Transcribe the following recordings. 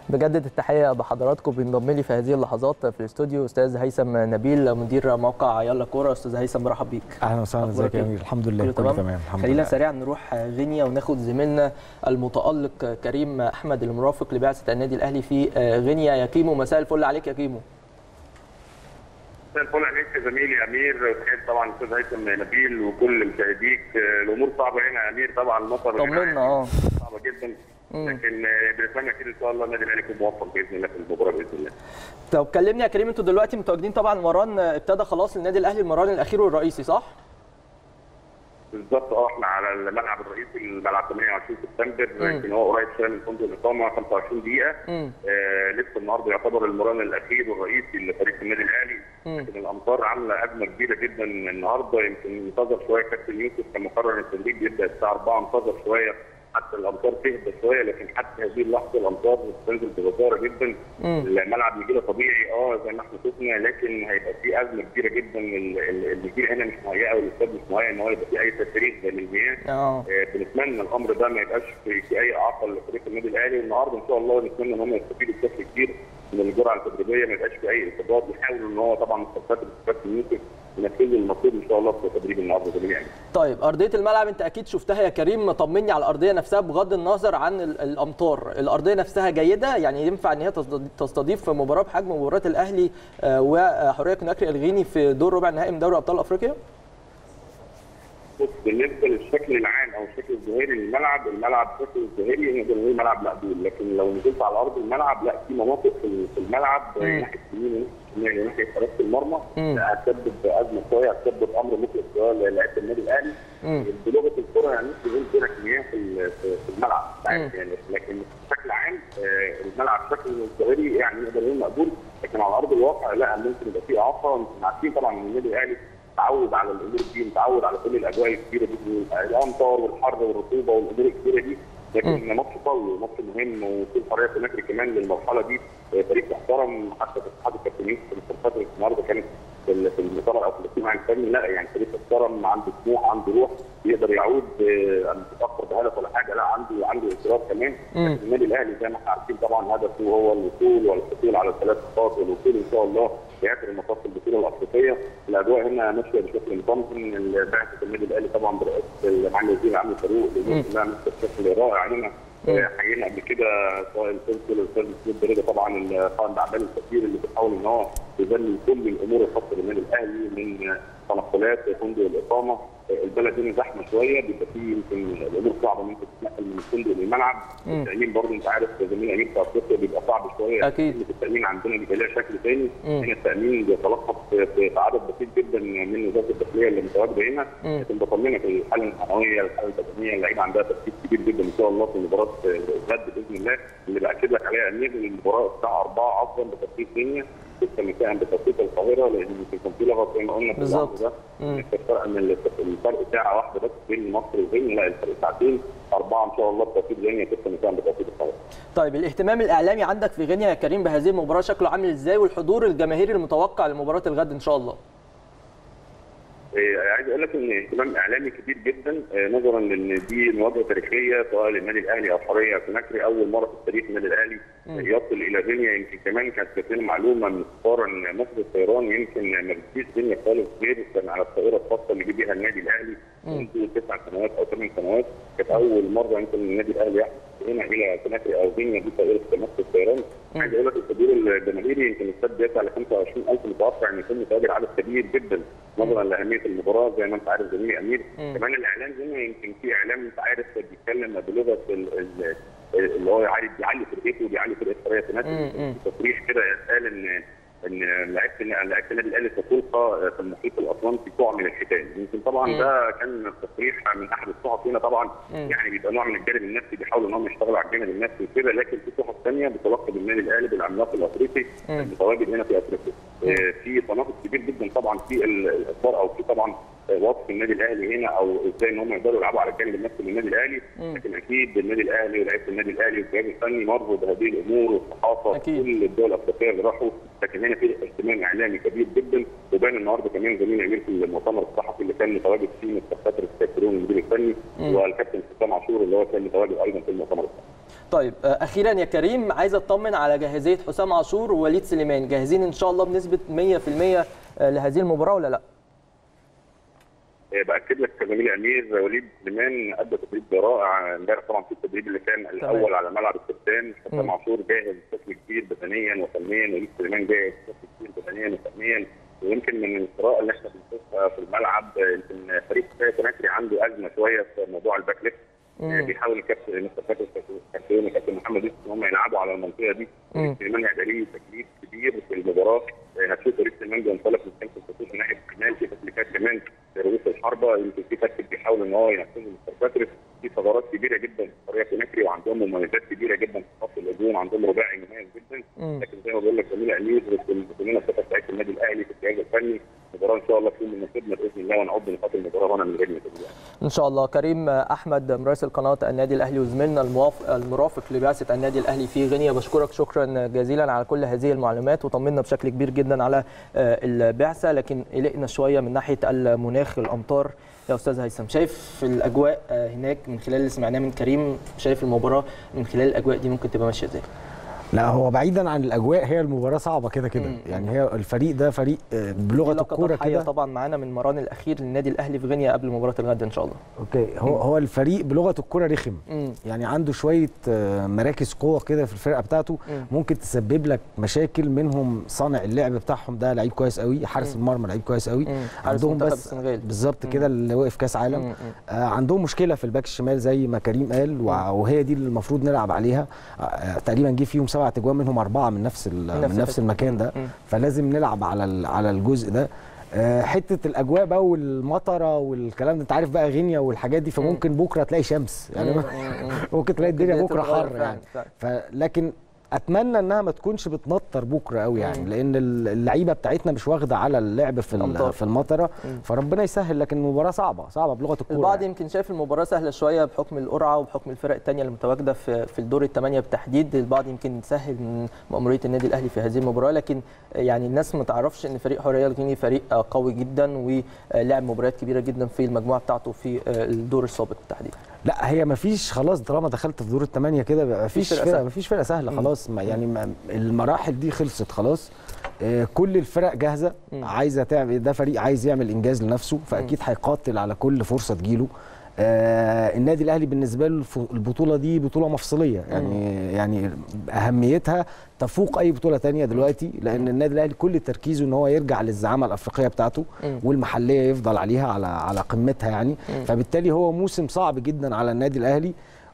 بجدد التحيه بحضراتكم بينضم لي في هذه اللحظات في الاستوديو استاذ هيثم نبيل مدير موقع يلا كوره استاذ هيثم مرحب بيك اهلا وسهلا ازيك يا أخبارك امير الحمد لله كله كله تمام تمام الحمد خلينا لله سريعا نروح غينيا وناخد زميلنا المتالق كريم احمد المرافق لبعثه النادي الاهلي في غينيا يا كيمو مساء الفل عليك يا كيمو مساء الفل عليك يا زميلي امير وتحية طبعا استاذ هيثم نبيل وكل مشاهديك الامور صعبه هنا يا امير طبعا المطر طمنا اه صعبه جدا لكن بنتمنى كده ان شاء الله النادي الاهلي يكون موفق باذن الله في المباراه باذن الله طب كلمني يا كريم انتوا دلوقتي متواجدين طبعا مران ابتدى خلاص النادي الاهلي المران الاخير والرئيسي صح؟ بالظبط اه احنا على الملعب الرئيسي الملعب 28 سبتمبر مم. يمكن هو قريب شويه من فندق الاقامه 25 دقيقه مم. آه لسه النهارده يعتبر المران الاخير والرئيسي لفريق النادي الاهلي مم. لكن الامطار عامله ازمه كبيره جدا النهارده يمكن انتظر شويه كابتن يوسف كان مقرر التدريب يبدا الساعه 4 انتظر شويه حتى الامطار تهدى شويه لكن حتى هذه اللحظه الامطار بتنزل بغزاره جدا مم. الملعب نجيله طبيعي اه زي ما احنا شفنا لكن هيبقى في ازمه كبيره جدا ال- ال- النجيله هنا مش مهيئه والاستاد مش مهيئ ان هو يبقى في اي تفريغ للمياه اه آه، بنتمنى الامر ده ما يبقاش في, في اي اعاقه لفريق النادي الاهلي النهارده ان شاء الله نتمنى ان هم يستفيدوا بشكل كبير من الجرعه التدريبيه ما يبقاش في اي اصابات يحاولوا ان هو طبعا مستشفيات الكابتن يوسف ينفذوا المطلوب ان شاء الله في تدريب النهارده زميلي يعني. طيب ارضيه الملعب انت اكيد شفتها يا كريم طمني على الارضيه نفسها بغض النظر عن ال- الامطار الارضيه نفسها جيده يعني ينفع ان هي تصد- تستضيف مباراه بحجم مباراه الاهلي آه، وحريه كوناكري الغيني في دور ربع نهائي من دوري ابطال افريقيا بص بالنسبه للشكل العام او الشكل الظاهري للملعب الملعب شكله الظاهري نقدر نقول ملعب مقبول لكن لو نزلت على ارض الملعب لا في مناطق في في الملعب مم. ناحيه اليمين وناحيه الشمال وناحيه حراسه المرمى مم. لا، هتسبب ازمه شويه هتسبب امر مقلق شويه للاعيبه النادي الاهلي مم. بلغه الكره يعني مش بنقول كده كمياه في ال- في في الملعب مم. يعني لكن بشكل عام آه، الملعب شكله الظاهري يعني نقدر نقول مقبول لكن على ارض الواقع لا ممكن يبقى فيه اعاقه انتم عارفين طبعا ان النادي الاهلي متعود على الامور دي متعود على كل الاجواء الكبيره دي الامطار والحر والرطوبه والامور الكبيره دي لكن ماتش قوي وماتش مهم وفي حريه هناك كمان للمرحله دي آه، فريق محترم حتى في اتحاد الكابتن يوسف الفتره النهارده كانت في ال- في المطار او في الاجتماع الفني لا يعني فريق محترم عنده طموح عنده روح يقدر يعود آه، متاخر بهدف ولا حاجه لا عنده عنده اصرار كمان مم. لكن النادي الاهلي زي ما احنا عارفين طبعا هدفه هو الوصول والحصول على الثلاث نقاط والوصول ان شاء الله لاخر المطاف في البطوله الافريقيه الاجواء هنا ماشيه بشكل مطمئن بعثه النادي الاهلي طبعا برئاسه معالي وزير العام فاروق الامور كلها ماشيه بشكل رائع هنا آه، حيينا قبل كده سواء القنصل الاستاذ محمود بريده طبعا القائد الاعمال الكثير اللي بيحاول ان هو يذلل كل الامور الخاصه بالنادي الاهلي من تنقلات فندق الاقامه آه، البلد هنا زحمه شويه بيبقى فيه يمكن الامور صعبه ان انت تتنقل من الفندق للملعب مم. التامين برضه انت عارف زميل امين في افريقيا بيبقى صعب شويه أكيد. في التامين عندنا بيبقى لها شكل ثاني مم. هنا التامين بيتلخص في في عدد بسيط جدا من وزاره الداخليه اللي متواجده هنا مم. لكن بطمنك الحاله المعنويه الحاله البدنيه اللعيبه عندها تركيز كبير جدا ان شاء الله في مباراه غد باذن الله اللي باكد لك عليها امير ان المباراه الساعه 4 عصرا بتوقيت كينيا 6 مساء بتوقيت القاهره لان يمكن كان في لغط زي ما قلنا في بالظبط. الوقت ده مم. إن الفرق ان الفرق ساعه واحده بس بين مصر وغينيا لا الفرق ساعتين اربعه ان شاء الله بتوقيت غينيا 6 مساء بتوقيت القاهره طيب الاهتمام الاعلامي عندك في غينيا يا كريم بهذه المباراه شكله عامل ازاي والحضور الجماهيري المتوقع لمباراه الغد ان شاء الله إيه، عايز اقول لك ان اهتمام اعلامي كبير جدا آه، نظرا لان دي مواجهه تاريخيه سواء للنادي الاهلي او حريه كوناكري اول مره في التاريخ النادي الاهلي يصل الى غينيا يمكن كمان كانت جات لنا معلومه من السفاره ان مصر الطيران يمكن ما بتجيش غينيا خالص غير كان على الطائره الخاصه اللي جه بيها النادي الاهلي منذ تسع سنوات او ثمان سنوات كانت اول مره يمكن النادي الاهلي يحدث هنا الى كوناكري او غينيا دي طائره مصر الطيران عايز اقول لك الحضور الجماهيري يمكن الاستاد بيسع ل 25000 متوقع ان يكون متواجد عدد كبير جدا نظرا لاهميه المباراه زي ما انت عارف زميلي امير كمان الاعلام هنا يمكن في اعلام انت عارف بيتكلم بلغه ال- ال- اللي هو عارف بيعلي فرقته وبيعلي فرقه حريه مم، مم. تنافس تصريح كده قال ان ان لعيبه لعيبه النادي الاهلي ستلقى في المحيط الاطلنطي طوع من الختان يمكن طبعا مم. ده كان تصريح من احد الصحف هنا طبعا مم. يعني بيبقى نوع من الجانب النفسي بيحاولوا ان هم يشتغلوا على الجانب النفسي وكده لكن في صحف ثانيه بتلقب النادي الاهلي بالعملاق الافريقي مم. المتواجد هنا في افريقيا آه، في تناقض كبير جدا طبعا في ال- الاخبار او في طبعا آه، وصف النادي الاهلي هنا او ازاي ان هم يقدروا يلعبوا على الجانب النفسي للنادي الاهلي مم. لكن اكيد النادي الاهلي ولاعيبه النادي الاهلي والجهاز الفني مروا بهذه الامور والصحافه أكيد. كل الدول الافريقيه اللي راحوا لكن هنا في اهتمام اعلامي كبير جدا وبان النهارده كمان زميل امير في المؤتمر الصحفي اللي كان متواجد فيه مستر فتره الكابتن المدير الفني مم. والكابتن حسام عاشور اللي هو كان متواجد ايضا في المؤتمر الصحفي طيب آه، اخيرا يا كريم عايز اطمن على جاهزيه حسام عاشور ووليد سليمان جاهزين ان شاء الله بنسبه 100% آه، لهذه المباراه ولا لا آه، باكد لك زميلي امير وليد سليمان ادى تدريب رائع امبارح طبعا في التدريب اللي كان الاول على ملعب الكابتن مم. حسام عاشور جاهز بشكل كبير بدنيا وفنيا وليد سليمان جاهز بشكل كبير بدنيا وفنيا ويمكن من القراءه اللي احنا بنشوفها في الملعب آه، يمكن فريق كوناكري عنده ازمه شويه في موضوع الباك ليفت مم. بيحاول الكابتن مستر فاتن كابتن وكابتن محمد يوسف ان هم يلعبوا على المنطقه دي مم. وليد سليمان هيبقى ليه تكليف كبير في المباراه آه، هتشوف وليد سليمان بينطلق من خلف الخطوط من ناحيه الشمال في تكليفات كمان في رؤوس الحربه يمكن في تكتيك بيحاول ان هو ينفذه مستر فاتن في ثغرات كبيره جدا في فريق كوناكري وعندهم مميزات كبيره جدا في خط الهجوم عندهم رباعي مميز جدا مم. لكن زي ما بقول لك زميلي امير كلنا الثقه بتاعت النادي الاهلي في الجهاز الفني المباراه ان شاء الله تكون من نصيبنا باذن الله ونعد نقاط المباراه هنا من غير ما ان شاء الله كريم احمد مراسل قناه النادي الاهلي وزميلنا الموافق المرافق لبعثه النادي الاهلي في غينيا بشكرك شكرا جزيلا على كل هذه المعلومات وطمنا بشكل كبير جدا على آه، البعثه لكن قلقنا شويه من ناحيه المناخ الامطار يا استاذ هيثم شايف الاجواء آه، هناك من خلال اللي سمعناه من كريم شايف المباراه من خلال الاجواء دي ممكن تبقى ماشيه ازاي لا هو بعيدا عن الاجواء هي المباراه صعبه كده كده مم. يعني هي الفريق ده فريق آه، بلغه لقطة الكوره حية كده طبعا معانا من مران الاخير للنادي الاهلي في غينيا قبل مباراه الغد ان شاء الله اوكي هو هو الفريق بلغه الكوره رخم مم. يعني عنده شويه آه، مراكز قوه كده في الفرقه بتاعته مم. ممكن تسبب لك مشاكل منهم صانع اللعب بتاعهم ده لعيب كويس قوي حارس مم. المرمى لعيب كويس قوي مم. حارس عندهم منتخب بس السنغال. بالظبط مم. كده اللي وقف كاس عالم مم. آه عندهم مشكله في الباك الشمال زي ما كريم قال وع- وهي دي اللي المفروض نلعب عليها آه تقريبا جه فيهم سبعة اجوان منهم اربعه من نفس ال- من نفس من نفس الحتة. المكان ده مم. فلازم نلعب على ال- على الجزء ده آه، حته الاجواء بقى والمطره والكلام ده انت عارف بقى غينيا والحاجات دي فممكن بكره تلاقي شمس يعني مم. مم. ممكن تلاقي الدنيا الدنيا بكره تتغير حر فعلاً، يعني فعلاً. فلكن اتمنى انها ما تكونش بتمطر بكره قوي يعني مم. لان اللعيبه بتاعتنا مش واخده على اللعب في الأمطار. ال- في المطره مم. فربنا يسهل لكن المباراه صعبه صعبه بلغه الكوره البعض يعني. يمكن شايف المباراه سهله شويه بحكم القرعه وبحكم الفرق الثانيه اللي متواجده في في الدور الثمانيه بالتحديد البعض يمكن سهل من مأموريه النادي الاهلي في هذه المباراه لكن يعني الناس ما تعرفش ان فريق حريه الغيني فريق قوي جدا ولعب مباريات كبيره جدا في المجموعه بتاعته في الدور السابق بالتحديد لا هي ما فيش خلاص طالما دخلت في دور الثمانيه كده ما فيش فرقة فرقه سهلة. ما فيش فرقه سهله مم. خلاص ما يعني ما المراحل دي خلصت خلاص آه، كل الفرق جاهزه مم. عايزه تعمل ده فريق عايز يعمل انجاز لنفسه فاكيد هيقاتل على كل فرصه تجيله آه النادي الاهلي بالنسبه له الف- البطوله دي بطوله مفصليه يعني يعني اهميتها تفوق اي بطوله تانية دلوقتي لان النادي الاهلي كل تركيزه ان هو يرجع للزعامه الافريقيه بتاعته مم. والمحليه يفضل عليها على على قمتها يعني مم. فبالتالي هو موسم صعب جدا على النادي الاهلي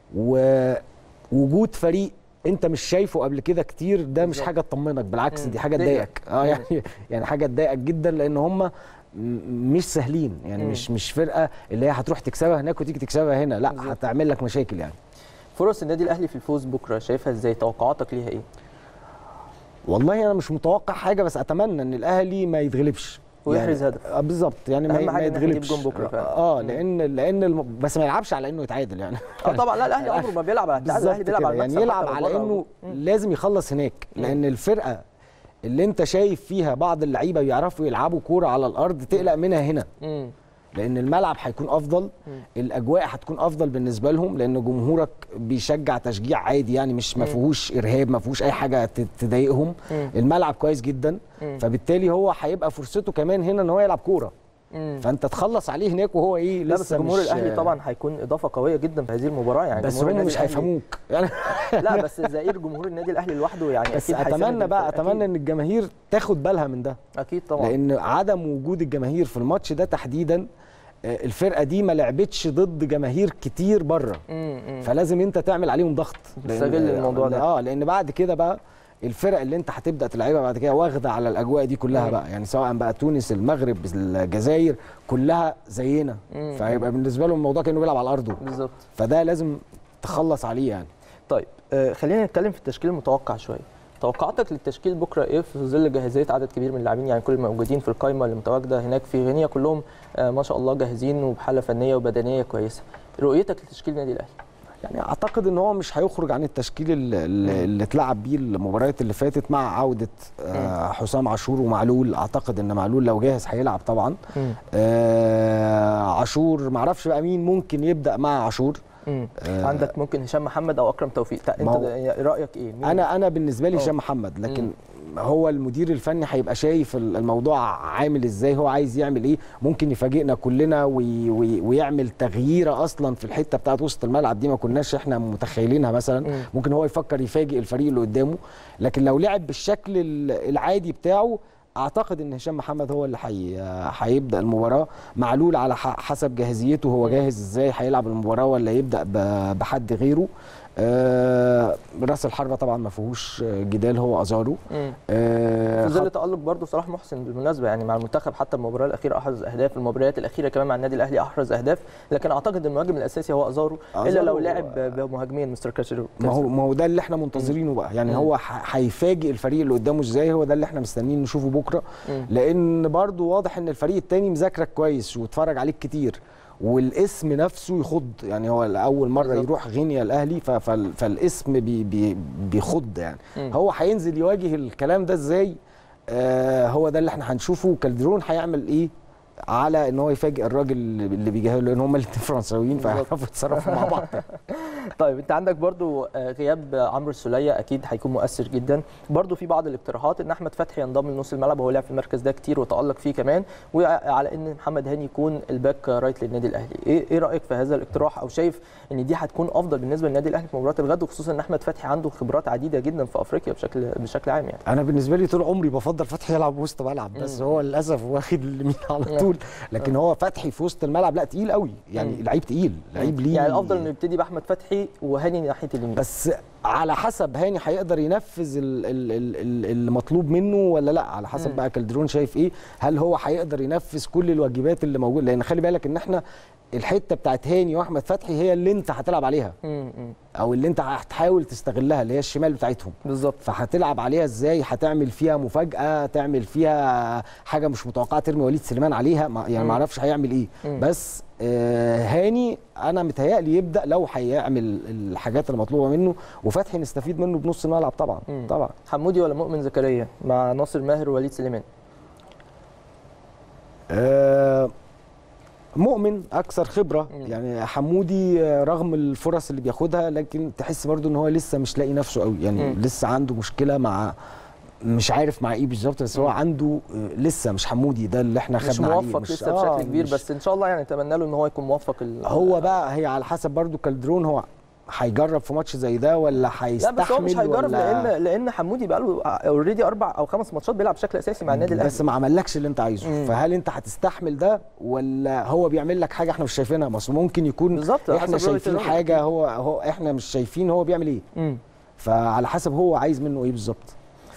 ووجود فريق انت مش شايفه قبل كده كتير ده مش بالظبط. حاجه تطمنك بالعكس مم. دي حاجه تضايقك. تضايقك اه يعني يعني حاجه تضايقك جدا لان هم مش سهلين يعني مم. مش مش فرقه اللي هي هتروح تكسبها هناك وتيجي تكسبها هنا لا بالظبط. هتعمل لك مشاكل يعني فرص النادي الاهلي في الفوز بكره شايفها ازاي توقعاتك ليها ايه والله انا مش متوقع حاجه بس اتمنى ان الاهلي ما يتغلبش ويحرز يعني هدف. آه بالظبط يعني ما, أهم ما حاجة إن إحنا نجيب يتغلبش جون بكرة فعلا. اه لان لان الم... بس ما يلعبش على انه يتعادل يعني اه طبعا لا الاهلي عمره ما بيلعب على التعادل الاهلي بالظبط بيلعب على كده. المكسب يعني حتى يلعب لو على بره أو انه جوه. لازم يخلص هناك لان الفرقه اللي انت شايف فيها بعض اللعيبه بيعرفوا يلعبوا كوره على الارض تقلق منها هنا مم. لان الملعب هيكون افضل الاجواء هتكون افضل بالنسبه لهم لان جمهورك بيشجع تشجيع عادي يعني مش ما فيهوش ارهاب ما فيهوش اي حاجه ت- تضايقهم مم. الملعب كويس جدا مم. فبالتالي هو هيبقى فرصته كمان هنا ان هو يلعب كوره مم. فانت تخلص عليه هناك وهو ايه لا لسه بس جمهور مش الاهلي طبعا هيكون اضافه قويه جدا في هذه المباراه يعني بس جمهور هم النادي مش الأهلي- هيفهموك يعني لا بس زائر جمهور النادي الاهلي لوحده يعني بس اكيد هيساند اتمنى بقى الفريق. اتمنى ان الجماهير تاخد بالها من ده اكيد طبعا لان عدم وجود الجماهير في الماتش ده تحديدا آه، الفرقه دي ما لعبتش ضد جماهير كتير بره مم، مم. فلازم انت تعمل عليهم ضغط لأن- تستغل الموضوع ده. اه لان بعد كده بقى الفرق اللي انت هتبدا تلعبها بعد كده واخده على الاجواء دي كلها مم. بقى يعني سواء بقى تونس المغرب الجزائر كلها زينا مم. فهيبقى بالنسبه لهم الموضوع كانه بيلعب على ارضه بالظبط فده لازم تخلص عليه يعني طيب آه خلينا نتكلم في التشكيل المتوقع شويه توقعاتك للتشكيل بكره ايه في ظل جاهزيه عدد كبير من اللاعبين يعني كل الموجودين في القائمه اللي متواجده هناك في غينيا كلهم آه ما شاء الله جاهزين وبحاله فنيه وبدنيه كويسه رؤيتك لتشكيل النادي الاهلي يعني اعتقد ان هو مش هيخرج عن التشكيل اللي, اللي اتلعب بيه المباريات اللي فاتت مع عوده آه حسام عاشور ومعلول اعتقد ان معلول لو جاهز هيلعب طبعا مم. آه عاشور معرفش بقى مين ممكن يبدا مع عاشور مم. عندك ممكن هشام محمد او اكرم توفيق تا- ما انت هو- ده- رايك ايه مين؟ انا انا بالنسبه لي أه. هشام محمد لكن هو المدير الفني هيبقى شايف ال- الموضوع عامل ازاي هو عايز يعمل ايه ممكن يفاجئنا كلنا وي وي ويعمل تغييره اصلا في الحته بتاعت وسط الملعب دي ما كناش احنا متخيلينها مثلا مم. ممكن هو يفكر يفاجئ الفريق اللي قدامه لكن لو لعب بالشكل ال- العادي بتاعه اعتقد ان هشام محمد هو اللي حي... هيبدا المباراه معلول على ح- حسب جاهزيته هو جاهز ازاي هيلعب المباراه ولا يبدا ب... بحد غيره آه... راس الحربه طبعا ما فيهوش جدال هو ازارو مم. آه... في ظل خط- تألق برضه صلاح محسن بالمناسبه يعني مع المنتخب حتى المباراه الاخيره احرز اهداف المباريات الاخيره كمان مع النادي الاهلي احرز اهداف لكن اعتقد المهاجم الاساسي هو ازارو الا أزارو لو لعب بمهاجمين مستر كاشر ما هو ما هو ده اللي احنا منتظرينه بقى يعني مم. هو ح- هيفاجئ الفريق اللي قدامه ازاي هو ده اللي احنا مستنيين نشوفه بكره مم. لان برضو واضح ان الفريق التاني مذاكرك كويس واتفرج عليك كتير والاسم نفسه يخض يعني هو اول مره بالظبط. يروح غينيا الاهلي ف- فال- فالاسم بي بي بيخض يعني مم. هو هينزل يواجه الكلام ده ازاي آه هو ده اللي احنا هنشوفه كالدرون هيعمل ايه على ان هو يفاجئ الراجل اللي اللي بيجهزه لان هم الاثنين فرنساويين بالظبط. فهيعرفوا يتصرفوا مع بعض طيب انت عندك برضو آه، غياب عمرو السوليه اكيد هيكون مؤثر جدا برضو في بعض الاقتراحات ان احمد فتحي ينضم لنص الملعب وهو لعب في المركز ده كتير وتالق فيه كمان وعلى ان محمد هاني يكون الباك رايت للنادي الاهلي ايه ايه رايك في هذا الاقتراح او شايف ان دي هتكون افضل بالنسبه للنادي الاهلي في مباراه الغد وخصوصا ان احمد فتحي عنده خبرات عديده جدا في افريقيا بشكل بشكل عام يعني انا بالنسبه لي طول عمري بفضل فتحي يلعب وسط ملعب بس هو للاسف واخد اليمين على طول لكن هو فتحي في وسط الملعب لا تقيل قوي يعني مم. لعيب تقيل لعيب ليه يعني الافضل انه يبتدي باحمد فتحي وهاني ناحيه اليمين بس على حسب هاني هيقدر ينفذ ال- ال- ال- ال- المطلوب منه ولا لا على حسب مم. بقى كالدرون شايف ايه هل هو هيقدر ينفذ كل الواجبات اللي موجوده لان خلي بالك ان احنا الحته بتاعت هاني واحمد فتحي هي اللي انت هتلعب عليها مم، مم. او اللي انت هتحاول تستغلها اللي هي الشمال بتاعتهم بالظبط فهتلعب عليها ازاي هتعمل فيها مفاجاه تعمل فيها حاجه مش متوقعه ترمي وليد سليمان عليها ما يعني مم. ما اعرفش هيعمل ايه مم. بس آه هاني انا متهيألي يبدا لو هيعمل الحاجات المطلوبه منه وفتحي نستفيد منه بنص الملعب طبعا مم. طبعا حمودي ولا مؤمن زكريا مع ناصر ماهر ووليد سليمان آه مؤمن اكثر خبره مم. يعني حمودي آه، رغم الفرص اللي بياخدها لكن تحس برضو ان هو لسه مش لاقي نفسه قوي يعني مم. لسه عنده مشكله مع مش عارف مع ايه بالظبط بس هو مم. عنده آه، لسه مش حمودي ده اللي احنا مش خدنا عليه موفق لسه آه، بشكل كبير مش- بس ان شاء الله يعني نتمنى له ان هو يكون موفق ال... هو بقى هي على حسب برضو كالدرون هو هيجرب في ماتش زي ده ولا لا هيستحمل بس هو مش هيجرب ولا لان لان حمودي بقى له اوريدي اربع او خمس ماتشات بيلعب بشكل اساسي مع النادي الاهلي بس ما عملكش اللي انت عايزه مم. فهل انت هتستحمل ده ولا هو بيعمل لك حاجه احنا مش شايفينها بس ممكن يكون بالظبط، على احنا حسب رؤية شايفين الراجل. حاجه هو هو احنا مش شايفين هو بيعمل ايه مم. فعلى حسب هو عايز منه ايه بالظبط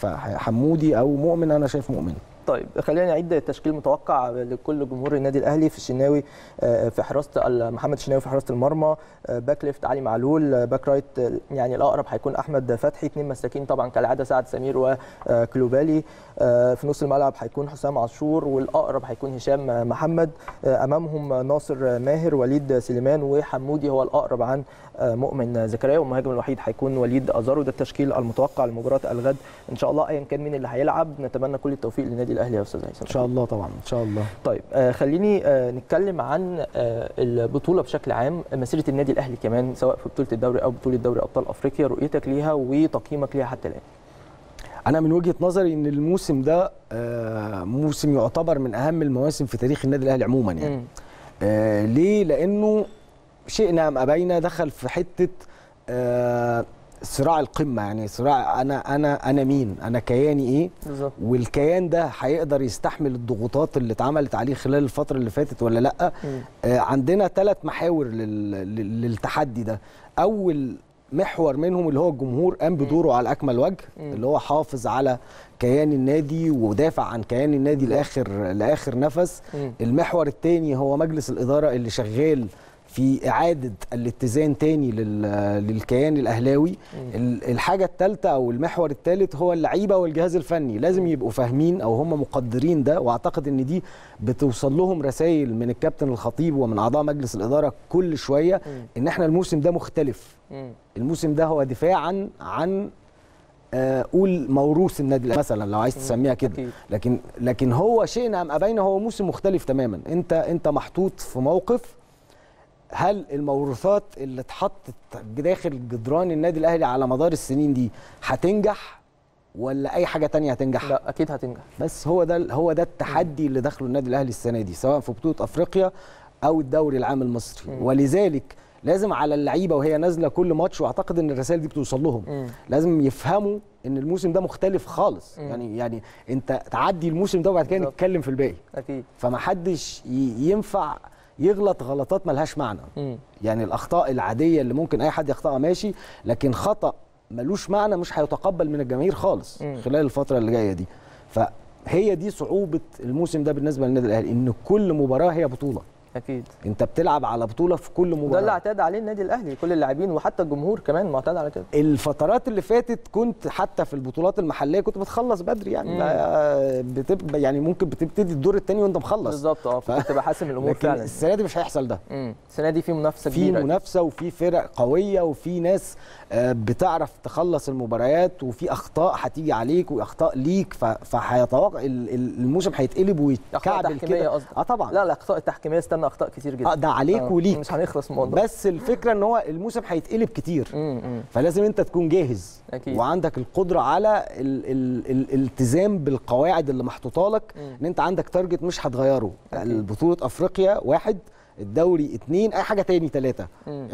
فحمودي او مؤمن انا شايف مؤمن طيب خلينا نعيد التشكيل المتوقع لكل جمهور النادي الاهلي في الشناوي آه، في حراسه ال- محمد الشناوي في حراسه المرمى آه، باك ليفت علي معلول آه، باك رايت آه، يعني الاقرب هيكون احمد فتحي اثنين مساكين طبعا كالعاده سعد سمير وكلوبالي آه، في نص الملعب هيكون حسام عاشور والاقرب هيكون هشام آه، محمد آه، امامهم ناصر آه، ماهر وليد سليمان وحمودي هو الاقرب عن آه، مؤمن زكريا والمهاجم الوحيد هيكون وليد ازارو ده التشكيل المتوقع لمباراه الغد ان شاء الله ايا كان مين اللي هيلعب نتمنى كل التوفيق للنادي الاهلي يا استاذ هيثم ان شاء الله طبعا ان شاء الله طيب آه خليني آه نتكلم عن آه البطوله بشكل عام مسيره النادي الاهلي كمان سواء في بطوله الدوري او بطوله دوري ابطال افريقيا رؤيتك ليها وتقييمك ليها حتى الان انا من وجهه نظري ان الموسم ده آه، موسم يعتبر من اهم المواسم في تاريخ النادي الاهلي عموما يعني مم. آه ليه لانه شئنا ام ابينا دخل في حته آه صراع القمه يعني صراع انا انا انا مين انا كياني ايه بالظبط والكيان ده هيقدر يستحمل الضغوطات اللي اتعملت عليه خلال الفتره اللي فاتت ولا لا مم. آه عندنا ثلاث محاور لل- لل- للتحدي ده اول محور منهم اللي هو الجمهور قام بدوره على اكمل وجه مم. اللي هو حافظ على كيان النادي ودافع عن كيان النادي لاخر لاخر نفس مم. المحور الثاني هو مجلس الاداره اللي شغال في اعاده الاتزان تاني لل- للكيان الاهلاوي ال- الحاجه الثالثه او المحور الثالث هو اللعيبه والجهاز الفني لازم يبقوا فاهمين او هم مقدرين ده واعتقد ان دي بتوصل لهم رسائل من الكابتن الخطيب ومن اعضاء مجلس الاداره كل شويه مم. ان احنا الموسم ده مختلف مم. الموسم ده هو دفاعا عن آه، قول موروث النادي الأهلي مثلا لو عايز تسميها كده أكيد. لكن لكن هو شئنا ام ابينا هو موسم مختلف تماما انت انت محطوط في موقف هل الموروثات اللي اتحطت داخل جدران النادي الاهلي على مدار السنين دي هتنجح ولا اي حاجه تانية هتنجح لا اكيد هتنجح بس هو ده هو ده التحدي اللي دخله النادي الاهلي السنه دي سواء في بطوله افريقيا او الدوري العام المصري مم. ولذلك لازم على اللعيبه وهي نازله كل ماتش واعتقد ان الرسائل دي بتوصل لهم مم. لازم يفهموا ان الموسم ده مختلف خالص مم. يعني يعني انت تعدي الموسم ده وبعد كده بالظبط. نتكلم في الباقي اكيد فما حدش ي- ينفع يغلط غلطات ملهاش معنى مم. يعني الاخطاء العاديه اللي ممكن اي حد يخطئها ماشي لكن خطا ملوش معنى مش هيتقبل من الجماهير خالص مم. خلال الفتره اللي جايه دي فهي دي صعوبه الموسم ده بالنسبه للنادي الاهلي ان كل مباراه هي بطوله اكيد انت بتلعب على بطوله في كل مباراه ده اللي اعتاد عليه النادي الاهلي كل اللاعبين وحتى الجمهور كمان معتاد على كده الفترات اللي فاتت كنت حتى في البطولات المحليه كنت بتخلص بدري يعني مم. بقى بتبقى يعني ممكن بتبتدي الدور الثاني وانت مخلص بالظبط اه ف- كنت بحاسم الامور لكن فعلا السنه دي مش هيحصل ده مم. السنه دي في منافسه في كبيره منافسه وفي فرق قويه وفي ناس آه، بتعرف تخلص المباريات وفي اخطاء هتيجي عليك واخطاء ليك ف- فهيتوقع ال- ال- الموسم هيتقلب اخطاء ويتكعبل تحكيميه كده قصدك اه طبعا لا الاخطاء التحكيميه استنى اخطاء كتير جدا اه ده عليك آه، وليك مش هنخلص من الموضوع بس الفكره ان هو الموسم هيتقلب كتير مم، مم. فلازم انت تكون جاهز أكيد. وعندك القدره على ال ال ال الالتزام بالقواعد اللي محطوطه لك مم. ان انت عندك تارجت مش هتغيره أكيد. البطوله افريقيا واحد الدوري اتنين اي حاجه تاني ثلاثه مم.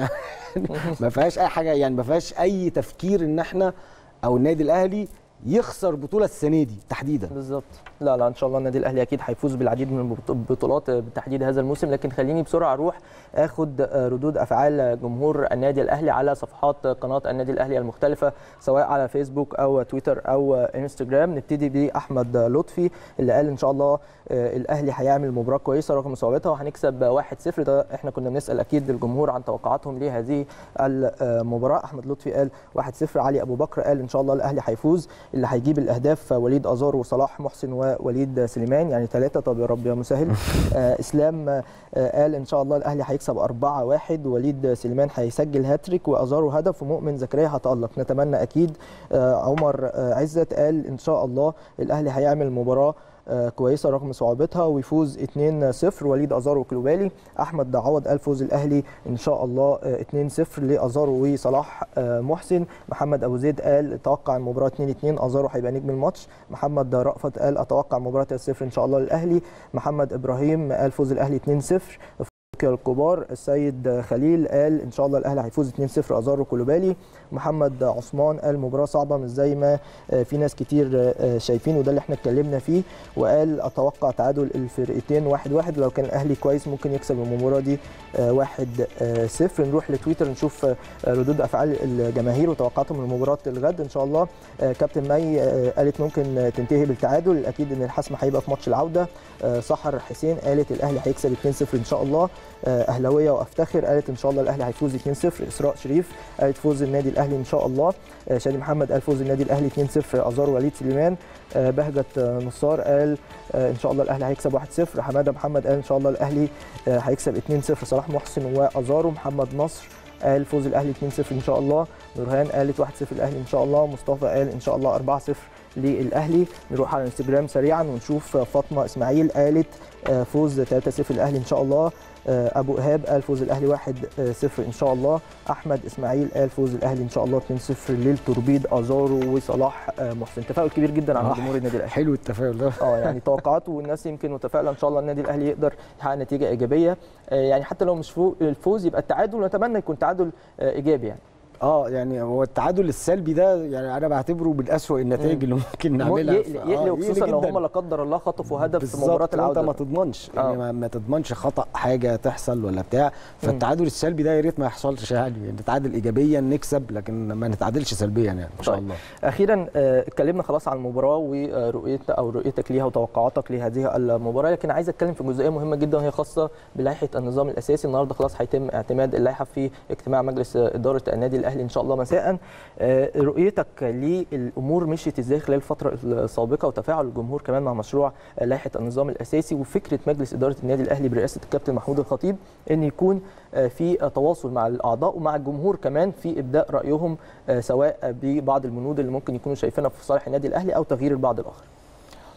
ما فيهاش اي حاجه يعني ما فيهاش اي تفكير ان احنا او النادي الاهلي يخسر بطوله السنه دي تحديدا بالظبط لا لا ان شاء الله النادي الاهلي اكيد هيفوز بالعديد من البط- البطولات بالتحديد هذا الموسم لكن خليني بسرعه اروح اخد ردود افعال جمهور النادي الاهلي على صفحات قناه النادي الاهلي المختلفه سواء على فيسبوك او تويتر او انستجرام نبتدي باحمد لطفي اللي قال ان شاء الله آه، الاهلي هيعمل مباراه كويسه رغم صعوبتها وهنكسب 1-0 ده احنا كنا بنسال اكيد الجمهور عن توقعاتهم لهذه المباراه احمد لطفي قال 1-0 علي ابو بكر قال ان شاء الله الاهلي هيفوز اللي هيجيب الاهداف وليد ازار وصلاح محسن ووليد سليمان يعني ثلاثه طب يا رب يا مسهل آه اسلام آه قال ان شاء الله الاهلي هيكسب 4-1 وليد سليمان هيسجل هاتريك وازاره هدف ومؤمن زكريا هتالق نتمنى اكيد آه عمر آه عزت قال ان شاء الله الاهلي هيعمل مباراه آه، كويسه رغم صعوبتها ويفوز 2-0 وليد ازارو وكلوبالي احمد دعوض قال فوز الاهلي ان شاء الله آه، 2-0 لازارو وصلاح آه، محسن محمد ابو زيد قال توقع المباراه 2-2 ازارو هيبقى نجم الماتش محمد رأفت قال اتوقع المباراه 3-0 ان شاء الله للاهلي محمد ابراهيم قال فوز الاهلي 2-0 افريقيا الكبار السيد خليل قال ان شاء الله الاهلي هيفوز 2-0 ازارو كلوبالي محمد عثمان قال مباراه صعبه مش زي ما آه، في ناس كتير آه، شايفين وده اللي احنا اتكلمنا فيه وقال اتوقع تعادل الفرقتين واحد واحد ولو كان الاهلي كويس ممكن يكسب المباراه دي آه، واحد آه، صفر نروح لتويتر نشوف آه، ردود افعال الجماهير وتوقعاتهم لمباراه الغد ان شاء الله آه، كابتن مي آه، قالت ممكن آه، تنتهي بالتعادل الاكيد ان الحسم هيبقى في ماتش العوده آه، سحر حسين قالت الاهلي هيكسب 2-0 ان شاء الله آه، اهلاويه وافتخر قالت ان شاء الله الاهلي هيفوز 2-0 اسراء شريف قالت فوز النادي الاهلي ان شاء الله آه، شادي محمد قال فوز النادي الاهلي 2-0 ازار وليد سليمان آه، بهجت آه، نصار قال آه، ان شاء الله الاهلي هيكسب 1-0 حماده محمد قال ان شاء الله الاهلي آه، هيكسب 2-0 صلاح محسن وازارو محمد نصر قال فوز الاهلي 2-0 ان شاء الله نورهان قالت 1-0 الاهلي ان شاء الله مصطفى قال ان شاء الله 4-0 للاهلي نروح على الانستجرام سريعا ونشوف فاطمه اسماعيل قالت آه، فوز 3-0 الاهلي ان شاء الله آه، ابو ايهاب قال فوز الاهلي 1-0 ان شاء الله احمد اسماعيل قال فوز الاهلي ان شاء الله 2-0 للتوربيد ازارو وصلاح آه، محسن تفاؤل كبير جدا عن آه، جمهور النادي الاهلي حلو التفاؤل ده اه يعني توقعات والناس يمكن متفائله ان شاء الله النادي الاهلي يقدر يحقق نتيجه ايجابيه آه، يعني حتى لو مش فو- الفوز يبقى التعادل ونتمنى يكون تعادل آه، ايجابي يعني اه يعني هو التعادل السلبي ده يعني انا بعتبره من اسوء النتائج اللي ممكن نعملها يقلق ف- آه، يقلق خصوصا لو جداً. هم لا قدر الله خطفوا هدف في بالظبط، مباراه وانت العوده ما تضمنش آه. يعني ما, ما تضمنش خطا حاجه تحصل ولا بتاع فالتعادل السلبي ده يا ريت ما يحصلش يعني نتعادل ايجابيا نكسب لكن ما نتعادلش سلبيا يعني ان شاء طيب. الله اخيرا آه، اتكلمنا خلاص عن المباراه ورؤيتك او رؤيتك ليها وتوقعاتك لهذه المباراه لكن عايز اتكلم في جزئيه مهمه جدا وهي خاصه بلائحه النظام الاساسي النهارده خلاص هيتم اعتماد اللائحه في اجتماع مجلس اداره النادي الاهلي ان شاء الله مساء آه، رؤيتك للامور مشيت ازاي خلال الفتره السابقه وتفاعل الجمهور كمان مع مشروع آه، لائحه النظام الاساسي وفكره مجلس اداره النادي الاهلي برئاسه الكابتن محمود الخطيب ان يكون آه، في آه، تواصل مع الاعضاء ومع الجمهور كمان في ابداء رايهم آه، سواء ببعض البنود اللي ممكن يكونوا شايفينها في صالح النادي الاهلي او تغيير البعض الاخر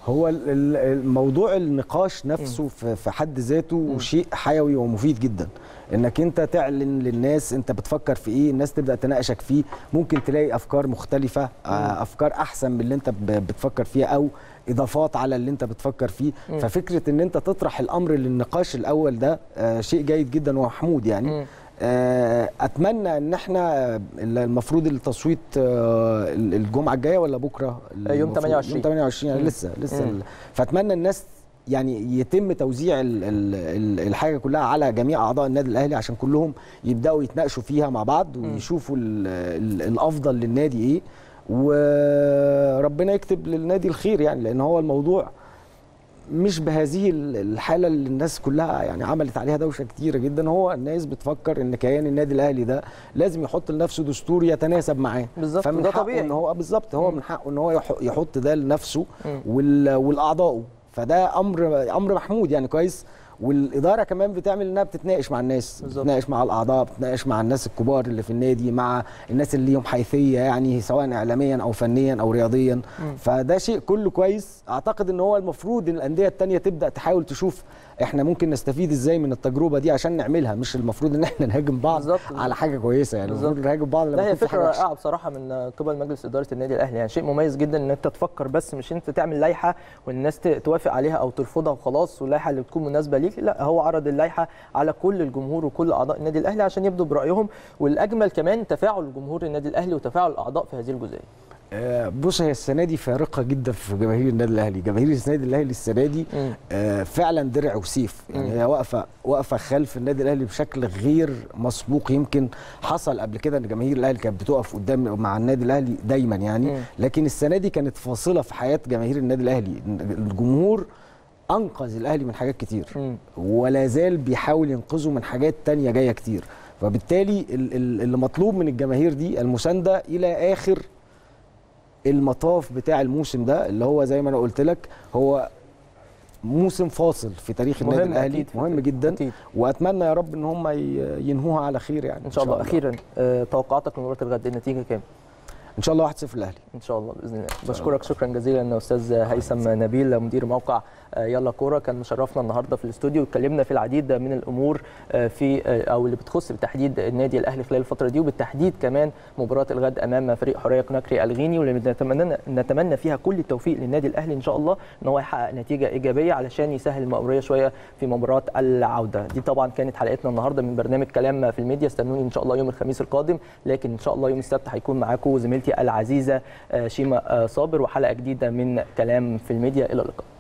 هو ال- ال- الموضوع النقاش نفسه في في حد ذاته شيء حيوي ومفيد جدا انك انت تعلن للناس انت بتفكر في ايه الناس تبدا تناقشك فيه ممكن تلاقي افكار مختلفه آه، افكار احسن من اللي انت ب- بتفكر فيها او اضافات على اللي انت بتفكر فيه ففكره ان انت تطرح الامر للنقاش الاول ده آه، شيء جيد جدا ومحمود يعني مم. آه، اتمنى ان احنا آه، المفروض التصويت آه، الجمعه الجايه ولا بكره يوم المفروض- 28. يوم 28 يعني لسه لسه مم. ال- فاتمنى الناس يعني يتم توزيع ال ال ال الحاجه كلها على جميع اعضاء النادي الاهلي عشان كلهم يبداوا يتناقشوا فيها مع بعض ويشوفوا ال ال الافضل للنادي ايه وربنا يكتب للنادي الخير يعني لان هو الموضوع مش بهذه ال- الحاله اللي الناس كلها يعني عملت عليها دوشه كتيره جدا هو الناس بتفكر ان كيان النادي الاهلي ده لازم يحط لنفسه دستور يتناسب معاه بالظبط، فمن وده حقه طبيعي. ان هو بالظبط هو من حقه ان هو يح- يحط ده لنفسه مم. وال- والاعضائه فده امر امر محمود يعني كويس والاداره كمان بتعمل انها بتتناقش مع الناس بالظبط. بتتناقش مع الاعضاء بتتناقش مع الناس الكبار اللي في النادي مع الناس اللي ليهم حيثيه يعني سواء اعلاميا او فنيا او رياضيا فده شيء كله كويس اعتقد ان هو المفروض ان الانديه التانية تبدا تحاول تشوف احنا ممكن نستفيد ازاي من التجربه دي عشان نعملها مش المفروض ان احنا نهاجم بعض بالظبط. على حاجه كويسه يعني بالظبط. المفروض نهاجم بعض لما لا هي يكون في فكره حاجه وحشة. رائعه بصراحه من قبل مجلس اداره النادي الاهلي يعني شيء مميز جدا ان انت تفكر بس مش انت تعمل لائحه والناس ت- توافق عليها او ترفضها وخلاص واللائحه اللي تكون مناسبه ليك لا هو عرض اللائحه على كل الجمهور وكل اعضاء النادي الاهلي عشان يبدوا برايهم والاجمل كمان تفاعل جمهور النادي الاهلي وتفاعل الاعضاء في هذه الجزئيه آه، بص هي السنه دي فارقه جدا في جماهير النادي الاهلي جماهير النادي الاهلي السنه دي مم. آه، فعلا درع وسيف يعني هي واقفه واقفه خلف النادي الاهلي بشكل غير مسبوق يمكن حصل قبل كده ان جماهير الاهلي كانت بتقف قدام مع النادي الاهلي دايما يعني مم. لكن السنه دي كانت فاصله في حياه جماهير النادي الاهلي الجمهور انقذ الاهلي من حاجات كتير مم. ولا زال بيحاول ينقذه من حاجات تانية جايه كتير فبالتالي ال- ال- اللي مطلوب من الجماهير دي المسانده الى اخر المطاف بتاع الموسم ده اللي هو زي ما انا قلت لك هو موسم فاصل في تاريخ النادي مهم الاهلي أكيد. مهم جدا أكيد. واتمنى يا رب ان هم ي- ينهوها على خير يعني ان شاء الله اخيرا آه، توقعاتك لمباراه الغد النتيجه كام ان شاء الله 1-0 الاهلي ان شاء الله باذن الله بشكرك شكرا جزيلا استاذ هيثم نبيل مدير موقع آه، يلا كوره كان مشرفنا النهارده في الاستوديو واتكلمنا في العديد من الامور آه، في آه، او اللي بتخص بالتحديد النادي الاهلي خلال الفتره دي وبالتحديد كمان مباراه الغد امام فريق حريه كوناكري الغيني واللي نتمنى نتمنى فيها كل التوفيق للنادي الاهلي ان شاء الله ان هو يحقق نتيجه ايجابيه علشان يسهل المأموريه شويه في مباراه العوده دي طبعا كانت حلقتنا النهارده من برنامج كلام في الميديا استنوني ان شاء الله يوم الخميس القادم لكن ان شاء الله يوم السبت هيكون معاكم زميلتي العزيزه آه، شيماء آه، صابر وحلقه جديده من كلام في الميديا الى اللقاء